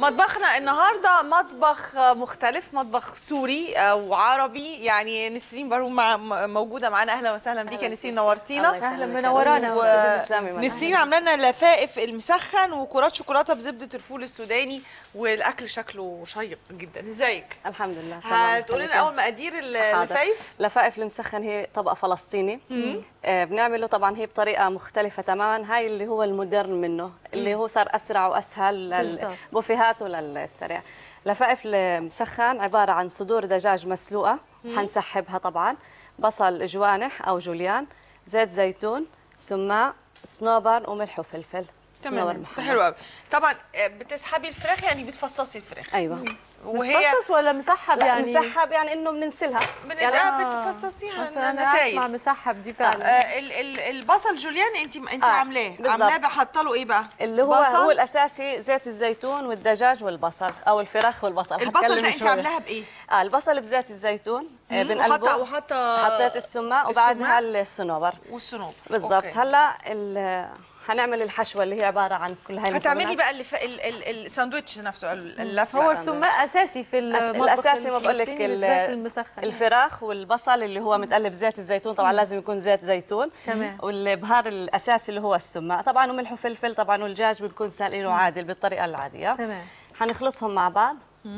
مطبخنا النهارده مطبخ مختلف مطبخ سوري او عربي يعني نسرين بارون مع م- موجوده معانا اهلا وسهلا بيك يا نسرين نورتينا الله اهلا يسلمك. منورانا و- تسلمي معانا. نسرين عامله لنا لفائف المسخن وكرات شوكولاته بزبده الفول السوداني والاكل شكله شيق جدا ازيك الحمد لله هتقولي لنا اول مقادير اللفايف لفائف المسخن هي طبق فلسطيني آه بنعمله طبعا هي بطريقه مختلفه تماما هاي اللي هو المودرن منه اللي هو صار اسرع واسهل بالظبط. للبوفيهات وللسريع لفائف المسخن عباره عن صدور دجاج مسلوقه حنسحبها طبعا بصل جوانح او جوليان زيت زيتون سماق صنوبر وملح وفلفل صنوبر تمام محمص. ده حلو قوي طبعا آه، بتسحبي الفراخ يعني بتفصصي الفراخ ايوه وهي متفصص ولا مسحب لا يعني مسحب يعني انه بننسلها من يعني آه بتفصصيها بس انا نسايل اسمع مسحب دي آه، فعلا ال- ال- البصل جوليان انت انت آه، عاملاه بالظبط. عاملاه حاطه له ايه بقى اللي هو بصل؟ هو الاساسي زيت الزيتون والدجاج والبصل او الفراخ والبصل البصل هتكلم ده انت شوي. عاملاها بايه اه البصل بزيت الزيتون آه، مم، بنقلبه وحاطه وحاطه حطيت السماق وبعدها الصنوبر والصنوبر بالضبط أوكي. هلا ال- هنعمل الحشوه اللي هي عباره عن كل هاي هتعملي المكونات. بقى اللف... ال... ال... الساندوتش نفسه ال- اللفه هو السماق اساسي في المطبخ الاساسي ما بقول لك الفلسطيني ال- بالذات المسخن الفراخ والبصل اللي هو متقلب زيت الزيتون طبعا لازم يكون زيت زيتون تمام. والبهار الاساسي اللي هو السماق طبعا وملح وفلفل طبعا والدجاج بنكون سالقينه عادل بالطريقه العاديه تمام حنخلطهم مع بعض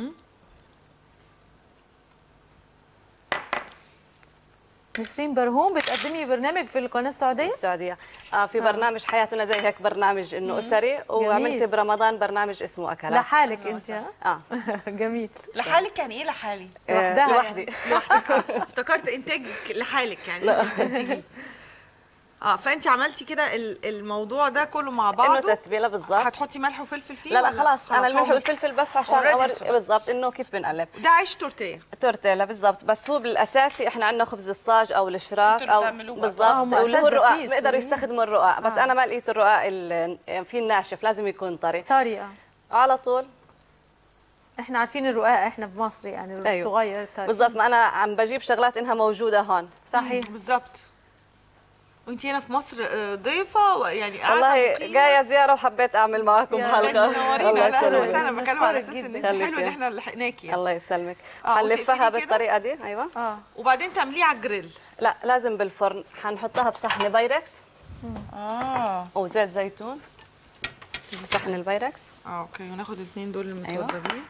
نسرين برهوم بتقدمي برنامج في القناه السعوديه السعوديه آه في برنامج حياتنا زي هيك برنامج انه اسري وعملت برمضان برنامج اسمه اكلات لحالك انت ها اه جميل لحالك يعني ايه لحالي آه، لوحدها لوحدي افتكرت انتاج لحالك يعني انت بتنتجيه. اه فانت عملتي كده ال- الموضوع ده كله مع انه بعضه تتبيله بالضبط هتحطي ملح وفلفل فيه لا لا ولا خلاص انا الملح هو والفلفل بس عشان already أوري سوا. بالضبط انه كيف بنقلب ده عيش تورتيه تورتيلا بالضبط بس هو بالاساسي احنا عندنا خبز الصاج او الشراك انتوا او اللي بتعملوه بقى. بالضبط آه، هم واللي هو أساس الرقاق رخيص بيقدروا سوري. يستخدموا الرقاق بس آه. انا ما لقيت الرقاق ال- يعني في الناشف لازم يكون طري طريقه على طول احنا عارفين الرقاق احنا بمصر يعني أيوة. الصغير الطري بالضبط ما انا عم بجيب شغلات انها موجوده هون صحيح بالظبط وانت هنا في مصر آه، ضيفه و- يعني قاعدة والله مقيمة. جايه زياره وحبيت اعمل معكم يا انت حلقه منورينا الله لا اهلا يسلمك. وسهلا بتكلم على بشكرك اساس ان جدا. انت حلو خليك ان يا- احنا لحقناكي يعني. الله يسلمك آه، حنلفها وتقفلي كده؟ بالطريقه دي ايوه اه وبعدين تعمليه على الجريل لا لازم بالفرن حنحطها بصحن بايركس اه وزيت زيتون بصحن البايركس اه اوكي وناخد الاثنين دول أيوة. المتوضبين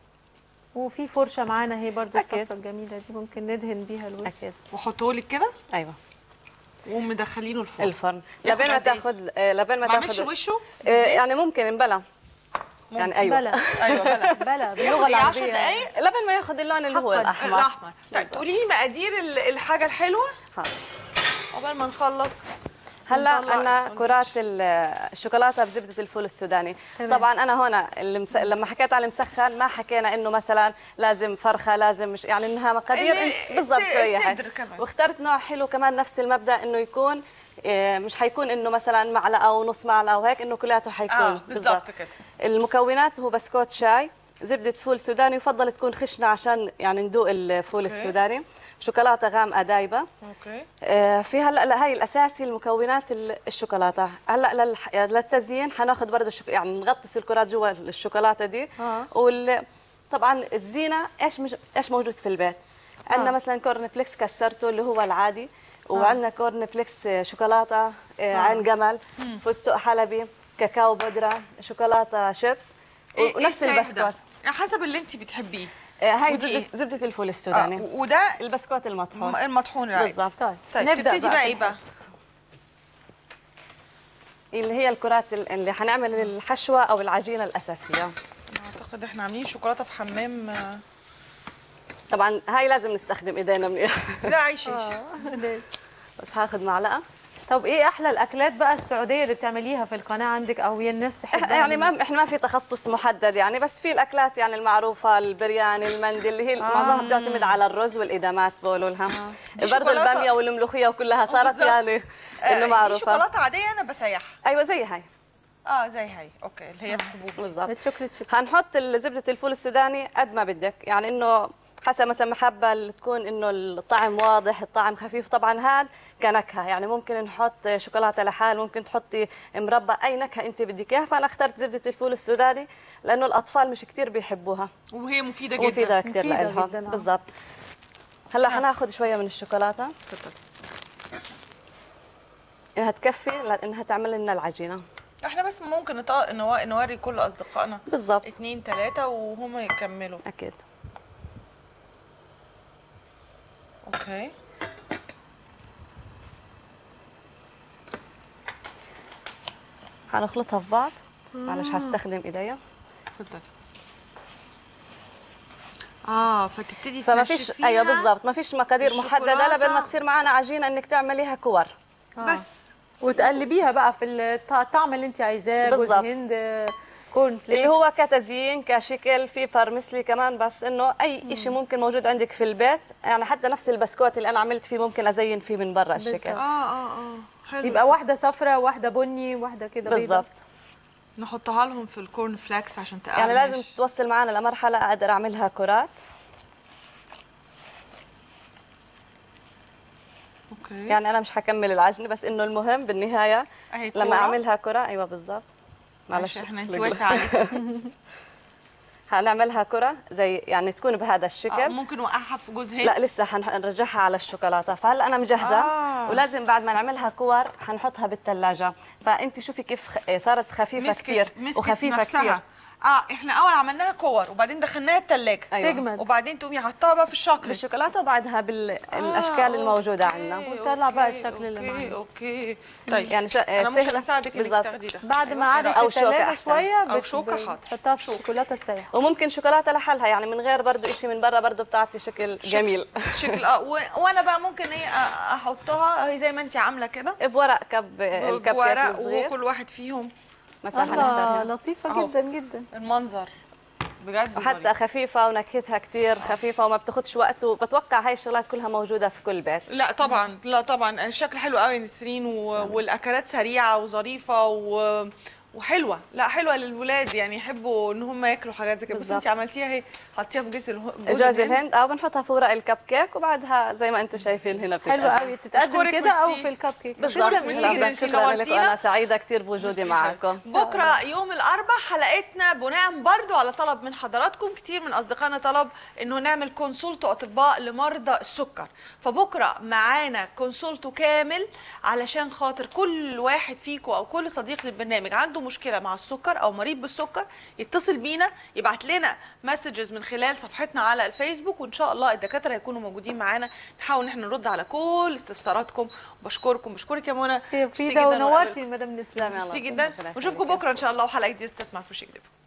وفي فرشه معانا هي برضو أكيد. الصفرة الجميله دي ممكن ندهن بيها الوش اكيد وحطوا لك كده ايوه ومدخلينه الفرن الفرن ياخد لبين ما قد إيه؟ تاخذ آه، لبين ما ما اعملش تاخذ وشه آه، يعني ممكن نبلى يعني ايوه بلا ايوه بلا بلا باللغه ياخد 10 العربيه دقايق لبين ما ياخذ اللون اللي هو حقاً. الاحمر الاحمر طيب تقولي لي مقادير ال- الحاجه الحلوه حاضر. قبل ما نخلص هلا ونطلع عندنا الساندويتش. كرات ال- الشوكولاته بزبده الفول السوداني تمام. طبعا انا هون المس... لما حكيت على المسخن ما حكينا انه مثلا لازم فرخه لازم مش يعني انها مقادير ال- إن- بالضبط الس- زي هاي. الصدر كمان. واخترت نوع حلو كمان نفس المبدا انه يكون إيه، مش حيكون انه مثلا معلقه ونص معلقه وهيك انه كلياته حيكون اه بالظبط كده المكونات هو بسكوت شاي زبدة فول سوداني يفضل تكون خشنة عشان يعني ندوق الفول أوكي. السوداني شوكولاتة غامقة دايبة اوكي آه، في هلا لا هاي الاساسي المكونات ال- الشوكولاته هلا للح- للتزيين حناخذ برضه الشوك... يعني نغطس الكرات جوا الشوكولاته دي آه. وال... طبعا الزينه ايش مش... ايش موجود في البيت عندنا آه. مثلا كورن فليكس كسرته اللي هو العادي وعندنا كورن فليكس شوكولاته آه. عين جمل فستق حلبي كاكاو بودره شوكولاته شيبس إيه- ونفس إيه السعر البسكوت ده؟ حسب اللي انت بتحبيه آه، هاي ودي زبدة, إيه؟ زبده الفول اه السوداني وده البسكوت المطحون المطحون العادي بالضبط طيب طيب نبدأ تبتدي بقى بقى في ايه بقى اللي هي الكرات ال- اللي حنعمل الحشوه او العجينه الاساسيه اعتقد احنا عاملين شوكولاته في حمام آه، طبعا هاي لازم نستخدم ايدينا منيح لا عيش عيش لازم. بس هاخذ معلقه طب ايه احلى الاكلات بقى السعوديه اللي بتعمليها في القناه عندك او هي الناس تحبها يعني منك؟ ما احنا ما في تخصص محدد يعني بس في الاكلات يعني المعروفه البرياني المندي اللي هي معظمها بتعتمد على الرز والادامات بقولوا لها دي برضه شوكولاتة. الباميه والملوخيه وكلها صارت بالظبط. يعني آه، انه دي معروفه شوكولاته عاديه انا بسيحها ايوه زي هاي اه زي هاي اوكي اللي هي الحبوب دي. بالضبط الشوكليت شيب هنحط ال- زبده الفول السوداني قد ما بدك يعني انه حسب مثلا محبة اللي تكون انه الطعم واضح الطعم خفيف طبعا هذا كنكهة يعني ممكن نحط شوكولاتة لحال ممكن تحطي مربى اي نكهة انت بدك اياها فانا اخترت زبدة الفول السوداني لانه الاطفال مش كتير بيحبوها وهي مفيده جدا مفيدة كتير مفيدة لهم جداً، آه. بالضبط هلا حناخذ شوية من الشوكولاتة اتفضل. انها تكفي لانها تعمل لنا العجينة احنا بس ممكن نط- نو- نوري كل اصدقائنا بالضبط اتنين تلاتة وهم يكملوا اكيد اوكي حنخلطها في بعض معلش هستخدم ايديا اتفضلي اه فتبتدي فما فيش تنشفيها ايوه بالضبط ما فيش مقادير محدده الشوكولاتة. لبين ما تصير معنا عجينه انك تعمليها كور بس وتقلبيها بقى في الط- الطعم اللي انت عايزاه جوز بالظبط. هند كورن فليكس اللي هو كتزيين كشكل في فرمسلي كمان بس انه اي شيء ممكن موجود عندك في البيت يعني حتى نفس البسكوت اللي انا عملت فيه ممكن ازين فيه من برا الشكل بالظبط. اه اه اه حلو يبقى واحده صفراء واحده بني واحده كده بيضة. بالضبط نحطها لهم في الكورن فلاكس عشان تقرمش يعني لازم توصل معنا لمرحله اقدر اعملها كرات اوكي يعني انا مش حكمل العجنه بس انه المهم بالنهايه اهي لما كورة. اعملها كره ايوه بالضبط معلش احنا انت لقلة. واسع عليك هنعملها كره زي يعني تكون بهذا الشكل آه ممكن نوقعها في جوز هند لا لسه حنرجعها على الشوكولاته فهلا انا مجهزه آه. آه. ولازم بعد ما نعملها كور حنحطها بالثلاجه فانت شوفي كيف خ... صارت خفيفه مسكت كثير مسكت وخفيفه نفسها كثير اه احنا اول عملناها كور وبعدين دخلناها الثلاجه أيوة. تجمد وبعدين تقومي حطها بقى في الشوكليت بالشوكولاته وبعدها بالاشكال الموجوده عندنا ونطلع بقى أوكي، الشكل اللي اوكي معانا. اوكي طيب يعني شا... انا ممكن سهلة. اساعدك انك بالضبط. تاخدي ده بعد ما قعدت أو في شوكة الثلاجه أحسن. شويه أو بت- شوكة حاضر. بتحطها في الشوكولاته السايحه وممكن شوكولاته لحالها يعني من غير برضه شيء من برا برضه بتعطي شكل جميل شكل اه و... وانا بقى ممكن ايه أ- احطها هي زي ما انت عامله كده بورق كب الكب كيك بورق الصغير وكل واحد فيهم مثلا الله حنختار هنا. لطيفه أهو. جدا جدا المنظر بجد وحتى ظريف. خفيفه ونكهتها كثير خفيفه وما بتاخذش وقت وبتوقع هاي الشغلات كلها موجوده في كل بيت لا طبعا لا طبعا الشكل حلو قوي يا نسرين و... والاكلات سريعه وظريفه و... وحلوه لا حلوه للولاد يعني يحبوا ان هم ياكلوا حاجات زي كده بس بالظبط. انت عملتيها اهي حطيها في جوز اله... جوز الهند او بنحطها في ورق الكب كيك وبعدها زي ما انتم شايفين هنا حلوه بتتقدم. قوي تتقدم أشكرك، كده او ميرسي. في الكب كيك بالضبط تسلم، تسلم ميرسي إيدك. جداً. شكرا لك نورتينا. وانا سعيده كثير بوجودي ميرسي معكم بكره يوم الاربعاء حلقتنا بناء برضو على طلب من حضراتكم كتير من اصدقائنا طلب انه نعمل كونسولتو اطباء لمرضى السكر فبكره معانا كونسولتو كامل علشان خاطر كل واحد فيكم او كل صديق للبرنامج عنده مشكله مع السكر او مريض بالسكر يتصل بينا يبعت لنا مسجز من خلال صفحتنا على الفيسبوك وان شاء الله الدكاتره هيكونوا موجودين معانا نحاول ان احنا نرد على كل استفساراتكم وبشكركم بشكرك يا منى ميرسي سيبيدا جداً ونورتي وأقابلكم. مدام نسلام تسلمي. ميرسي الله جدا يخليك. ونشوفكم بكره ان شاء الله وحلقه جديده مع فرشة جديده